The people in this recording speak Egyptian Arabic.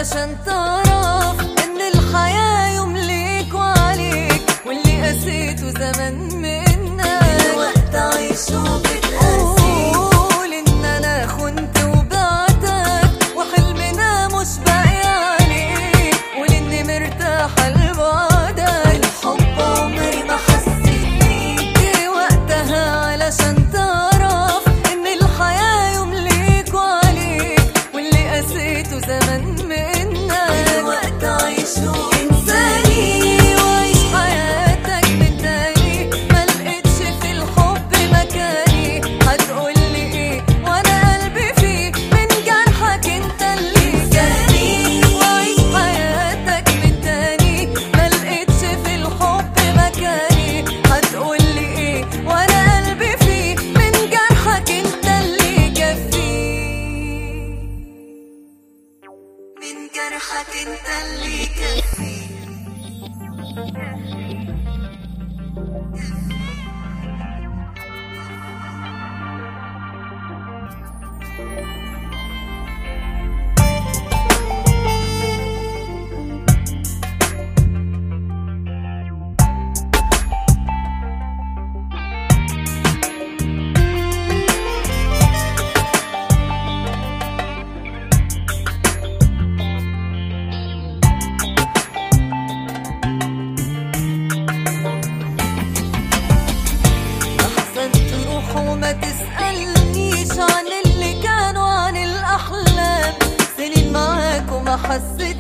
علشان تعرف ان الحياة يوم ليك وعليك واللي قسيته زمان منك وقت عيش وبتقاسي قول ان انا خنت وبعتك وحلمنا مش باقي عليك قول اني مرتاحة لبعدك الحب عمري ما حسيت بيه جه وقتها علشان تعرف ان الحياة يوم ليك وعليك واللي قسيته زمان منك وقت عيش وانساني انساني وعيش حياتك من تاني ما لقيتش في الحب مكاني هتقولي ايه وانا قلبي فيه من جرحك انت اللي جاني وعيش حياتك من تاني ما لقيتش في الحب مكاني هتقولي ايه وانا قلبي فيه من جرحك انت اللي كفيه من جرحك انت اللي كفي أحسن تروح وما تسألنيش عن اللي كانوا عن الأحلام سنين معاك وما حسيت